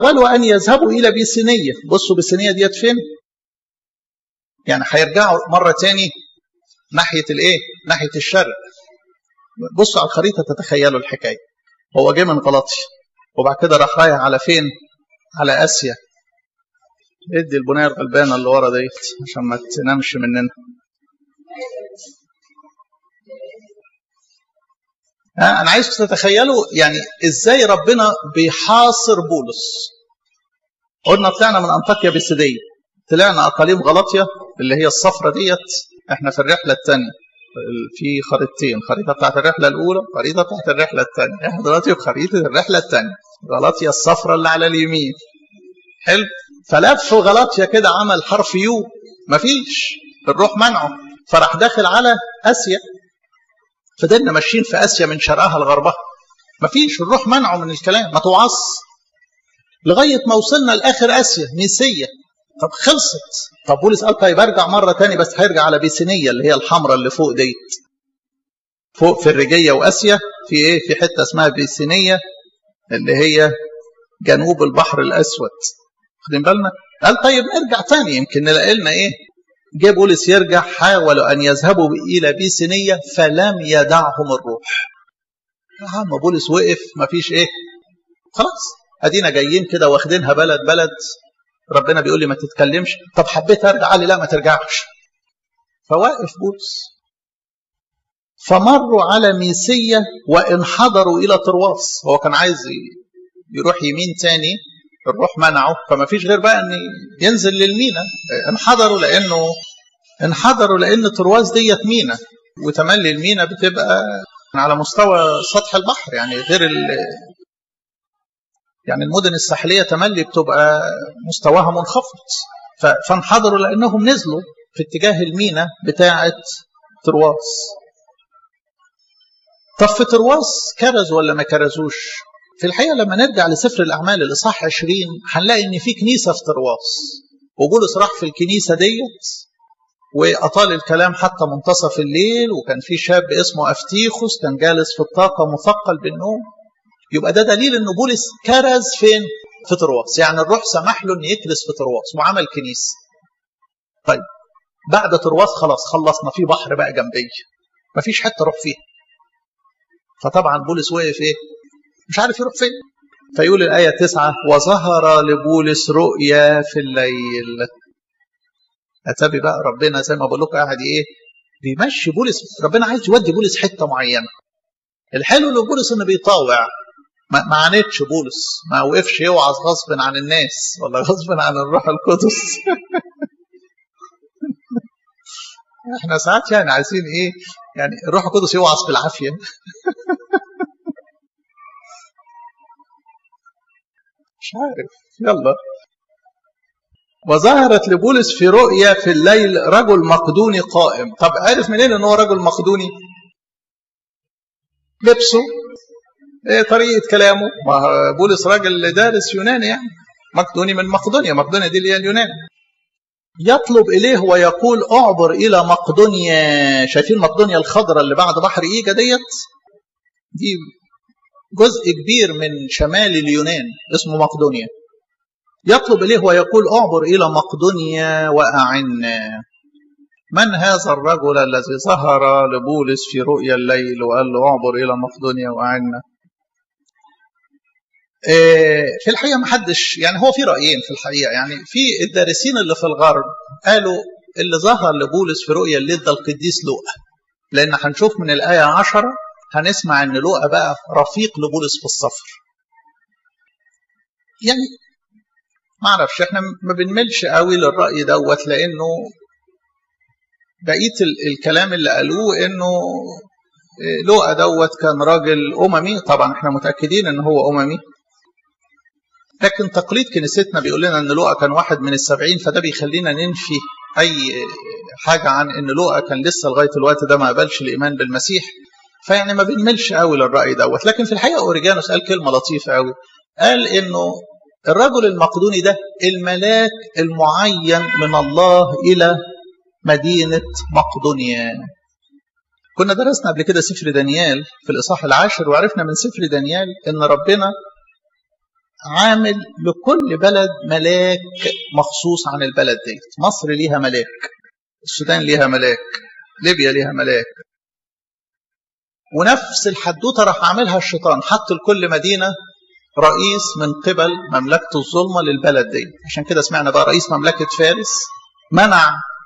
ولو أن يذهبوا إلى بيسينية بصوا بيسينية ديت فين يعني هيرجعوا مرة تاني ناحية الإيه ناحية الشرق بصوا على الخريطة تتخيلوا الحكاية هو جه من غلطي وبعد كده راح رايح على فين على آسيا ادي البناية الغلبانة اللي ورا ديت عشان ما تنامش مننا ها انا عايزكم تتخيلوا يعني ازاي ربنا بيحاصر بولس قلنا طلعنا من انطاكيا بسديه طلعنا اقاليم غلطيا اللي هي الصفرة ديت احنا في الرحله الثانيه في خريطتين خريطه بتاعت الرحله الاولى خريطه بتاعت الرحله الثانيه احنا دلوقتي في خريطه الرحله الثانيه غلطيا الصفرة اللي على اليمين حلو فلف غلطيا كده عمل حرف يو مفيش الروح منعه فراح داخل على اسيا فضلنا ماشيين في اسيا من شرقها لغربها مفيش الروح منعه من الكلام ما توعص لغايه ما وصلنا لاخر اسيا ميسيه طب خلصت طب بولس قال طيب ارجع مره تاني بس هيرجع على بيسينيه اللي هي الحمراء اللي فوق ديت فوق في الرجيه واسيا في ايه في حته اسمها بيسينيه اللي هي جنوب البحر الاسود واخدين بالنا قال طيب نرجع تاني يمكن نلاقي لنا ايه جه بولس يرجع حاولوا ان يذهبوا الى بيسينيه فلم يدعهم الروح يا عم بولس وقف مفيش ايه خلاص ادينا جايين كده واخدينها بلد بلد ربنا بيقول لي ما تتكلمش طب حبيت ارجع قال لي لا ما ترجعش فواقف بولس فمروا على ميسية وانحدروا إلى طرواس هو كان عايز يروح يمين تاني الروح منعه فما فيش غير بقى ان ينزل للمينا انحدروا لانه انحدروا لان طرواس ديت مينا وتملي المينا بتبقى على مستوى سطح البحر يعني غير ال يعني المدن الساحليه تملي بتبقى مستواها منخفض فانحدروا لانهم نزلوا في اتجاه المينا بتاعه طرواس طب في طرواس كرز ولا ما كرزوش؟ في الحقيقه لما نرجع لسفر الاعمال الاصحاح 20 هنلاقي ان في كنيسه في طرواس وبولس راح في الكنيسه ديت واطال الكلام حتى منتصف الليل وكان في شاب اسمه افتيخوس كان جالس في الطاقه مثقل بالنوم يبقى ده دليل ان بولس كرز فين؟ في طرواس يعني الروح سمح له ان يكرز في طرواس وعمل كنيسه. طيب بعد طرواس خلاص خلصنا في بحر بقى جنبي مفيش حته اروح فيها. فطبعا بولس وقف ايه؟ مش عارف يروح فين فيقول الآية تسعة وظهر لبولس رؤيا في الليل أتابي بقى ربنا زي ما بقول لكم قاعد إيه بيمشي بولس ربنا عايز يودي بولس حتة معينة الحلو لبولس إنه بيطاوع ما, ما عانتش بولس ما وقفش يوعظ غصب عن الناس ولا غصب عن الروح القدس احنا ساعات يعني عايزين ايه يعني الروح القدس يوعظ بالعافيه مش عارف يلا وظهرت لبولس في رؤيا في الليل رجل مقدوني قائم طب عرف منين ان هو رجل مقدوني لبسه ايه طريقه كلامه ما بولس راجل دارس يوناني يعني مقدوني من مقدونيا مقدونيا دي اللي هي اليونان يطلب اليه ويقول اعبر الى مقدونيا شايفين مقدونيا الخضراء اللي بعد بحر ايجا ديت دي جزء كبير من شمال اليونان اسمه مقدونيا يطلب إليه ويقول أعبر إلى مقدونيا وأعنا من هذا الرجل الذي ظهر لبولس في رؤيا الليل وقال له أعبر إلى مقدونيا وأعنا في الحقيقة ما حدش يعني هو في رأيين في الحقيقة يعني في الدارسين اللي في الغرب قالوا اللي ظهر لبولس في رؤيا الليل ده القديس لوقا لأن هنشوف من الآية عشرة هنسمع ان لوقا بقى رفيق لبولس في السفر يعني ما اعرفش احنا ما بنملش قوي للراي دوت لانه بقيه الكلام اللي قالوه انه لوقا دوت كان راجل اممي طبعا احنا متاكدين ان هو اممي لكن تقليد كنيستنا بيقول لنا ان لوقا كان واحد من السبعين فده بيخلينا ننفي اي حاجه عن ان لوقا كان لسه لغايه الوقت ده ما قبلش الايمان بالمسيح فيعني ما بنملش قوي للرأي دوت لكن في الحقيقة أوريجانوس قال كلمة لطيفة قوي قال إنه الرجل المقدوني ده الملاك المعين من الله إلى مدينة مقدونيا كنا درسنا قبل كده سفر دانيال في الإصحاح العاشر وعرفنا من سفر دانيال إن ربنا عامل لكل بلد ملاك مخصوص عن البلد دي مصر ليها ملاك السودان ليها ملاك ليبيا ليها ملاك ونفس الحدوته راح عاملها الشيطان حط لكل مدينه رئيس من قبل مملكه الظلمه للبلد دي عشان كده سمعنا بقى رئيس مملكه فارس منع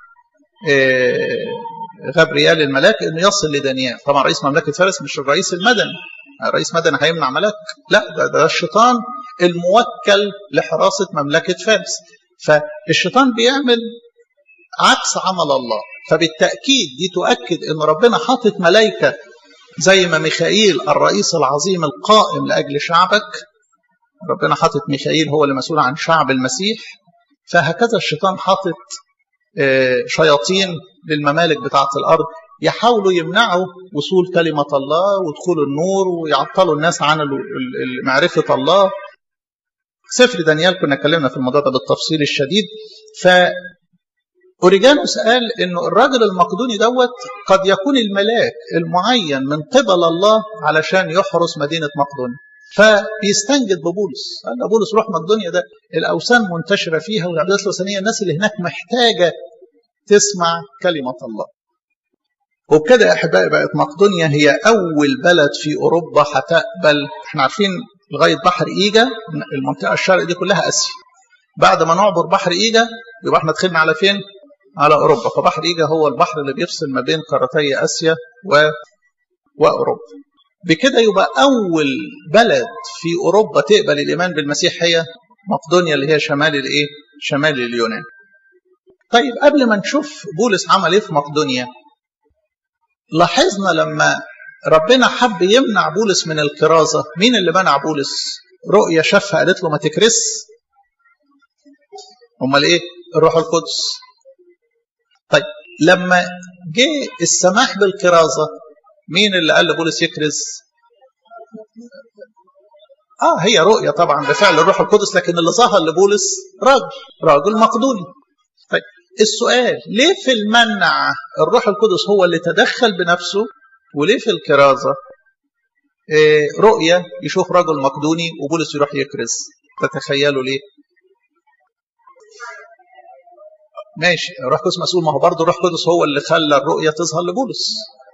غبريال الملاك انه يصل لدانيال طبعا رئيس مملكه فارس مش الرئيس المدني الرئيس مدني هيمنع ملاك لا ده, ده الشيطان الموكل لحراسه مملكه فارس فالشيطان بيعمل عكس عمل الله فبالتاكيد دي تؤكد ان ربنا حاطط ملائكه زي ما ميخائيل الرئيس العظيم القائم لاجل شعبك ربنا حاطط ميخائيل هو اللي مسؤول عن شعب المسيح فهكذا الشيطان حاطط شياطين للممالك بتاعه الارض يحاولوا يمنعوا وصول كلمه الله ودخول النور ويعطلوا الناس عن معرفه الله سفر دانيال كنا اتكلمنا في الموضوع ده بالتفصيل الشديد ف اوريجانوس قال انه الراجل المقدوني دوت قد يكون الملاك المعين من قبل الله علشان يحرس مدينه مقدونيا فبيستنجد ببولس قال له بولس روح مقدونيا ده الاوثان منتشره فيها والعبادات الوثنيه الناس اللي هناك محتاجه تسمع كلمه الله وبكده يا احبائي بقت مقدونيا هي اول بلد في اوروبا هتقبل احنا عارفين لغايه بحر ايجا المنطقه الشرق دي كلها اسيا بعد ما نعبر بحر ايجا يبقى احنا دخلنا على فين؟ على اوروبا فبحر ايجا هو البحر اللي بيفصل ما بين قارتي اسيا و... واوروبا بكده يبقى اول بلد في اوروبا تقبل الايمان بالمسيح هي مقدونيا اللي هي شمال الايه؟ شمال اليونان. طيب قبل ما نشوف بولس عمل ايه في مقدونيا لاحظنا لما ربنا حب يمنع بولس من الكرازه مين اللي منع بولس؟ رؤيا شافها قالت له ما تكرس امال ايه؟ الروح القدس. طيب لما جه السماح بالكرازه مين اللي قال لبولس يكرز؟ اه هي رؤيه طبعا بفعل الروح القدس لكن اللي ظهر لبولس راجل راجل مقدوني. طيب السؤال ليه في المنع الروح القدس هو اللي تدخل بنفسه وليه في الكرازه إيه رؤيه يشوف رجل مقدوني وبولس يروح يكرز تتخيلوا ليه؟ ماشي الروح القدس مسؤول ما هو برضه الروح القدس هو اللي خلى الرؤيه تظهر لبولس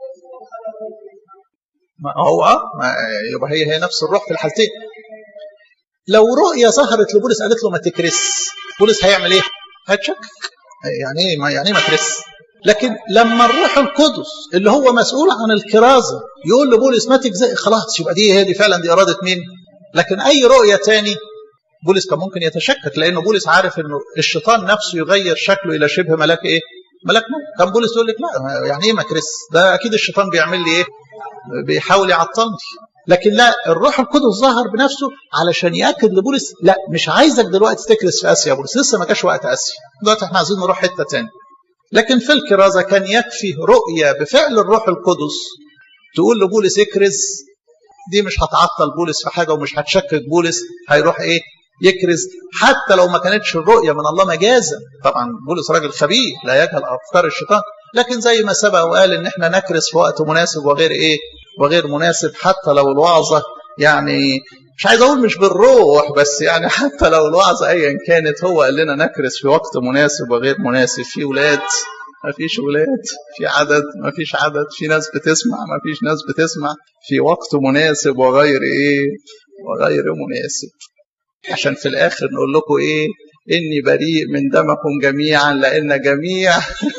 ما هو اه ما يبقى هي هي نفس الروح في الحالتين لو رؤيه ظهرت لبولس قالت له ما تكرس بولس هيعمل ايه؟ هيتشكك يعني ايه ما يعني ايه ما تكرس؟ لكن لما الروح القدس اللي هو مسؤول عن الكرازه يقول لبولس ما تجزئ خلاص يبقى دي هي دي فعلا دي اراده مين؟ لكن اي رؤيه تاني بولس كان ممكن يتشكك لانه بولس عارف انه الشيطان نفسه يغير شكله الى شبه ملاك ايه؟ ملاك موت كان بولس يقول لك لا يعني ايه مكرس؟ ده اكيد الشيطان بيعمل لي ايه؟ بيحاول يعطلني لكن لا الروح القدس ظهر بنفسه علشان ياكد لبولس لا مش عايزك دلوقتي تكرس في اسيا بولس لسه ما كانش وقت اسيا دلوقتي احنا عايزين نروح حته تاني لكن في الكرازه كان يكفي رؤيه بفعل الروح القدس تقول لبولس اكرز دي مش هتعطل بولس في حاجه ومش هتشكك بولس هيروح ايه يكرز حتى لو ما كانتش الرؤيه من الله مجازا طبعا بولس راجل خبير لا يجهل افكار الشيطان لكن زي ما سبق وقال ان احنا نكرز في وقت مناسب وغير ايه وغير مناسب حتى لو الوعظه يعني مش عايز اقول مش بالروح بس يعني حتى لو الوعظه ايا كانت هو قال لنا نكرز في وقت مناسب وغير مناسب في ولاد ما فيش ولاد في عدد ما فيش عدد في ناس بتسمع ما فيش ناس بتسمع في وقت مناسب وغير ايه وغير مناسب عشان في الاخر نقول لكم ايه اني بريء من دمكم جميعا لان جميع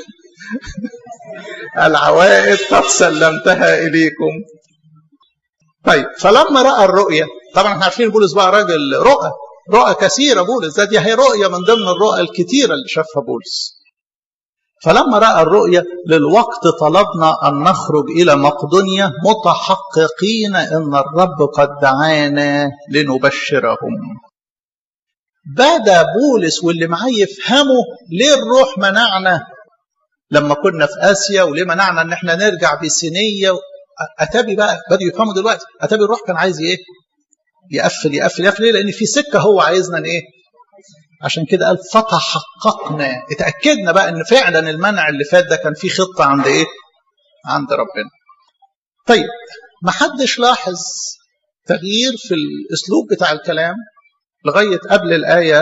العوائد قد سلمتها اليكم طيب فلما راى الرؤيا طبعا احنا عارفين بولس بقى راجل رؤى رؤى كثيره بولس ده دي هي رؤيه من ضمن الرؤى الكثيره اللي شافها بولس فلما راى الرؤيا للوقت طلبنا ان نخرج الى مقدونيا متحققين ان الرب قد دعانا لنبشرهم بدا بولس واللي معاه يفهموا ليه الروح منعنا لما كنا في اسيا وليه منعنا ان احنا نرجع بسينيه اتابي بقى بدوا يفهموا دلوقتي اتابي الروح كان عايز ايه يقفل يقفل يقفل ليه لان في سكه هو عايزنا ايه عشان كده قال فتحققنا اتاكدنا بقى ان فعلا المنع اللي فات ده كان فيه خطه عند ايه عند ربنا طيب ما حدش لاحظ تغيير في الاسلوب بتاع الكلام لغاية قبل الآية